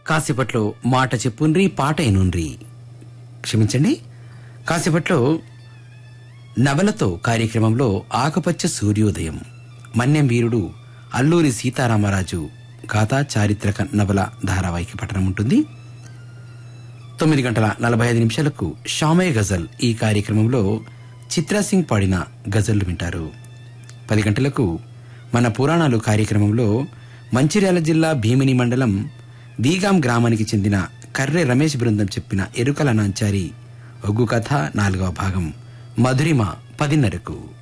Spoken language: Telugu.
కాసేపట్లో మాట చెప్పుండ్రి పాట ఎనుండ్రి క్షమించండి కాసేపట్లో నవలతో కార్యక్రమంలో ఆకుపచ్చ సూర్యోదయం మన్యం వీరుడు అల్లూరి సీతారామరాజు గాథా చారిత్రక నవల ధారావాహిక పఠనం ఉంటుంది తొమ్మిది గంటల నలభై ఐదు నిమిషాలకు షామయ్య గజల్ ఈ కార్యక్రమంలో చిత్రా సింగ్ పాడిన గజళ్లు వింటారు పది గంటలకు మన పురాణాలు కార్యక్రమంలో మంచిర్యాల జిల్లా భీమిని మండలం దీగాం గ్రామానికి చెందిన కర్రె రమేష్ బృందం చెప్పిన ఎరుకల నాంచారి ఒగ్గు కథ నాలుగవ భాగం మధురిమ పదిన్నరకు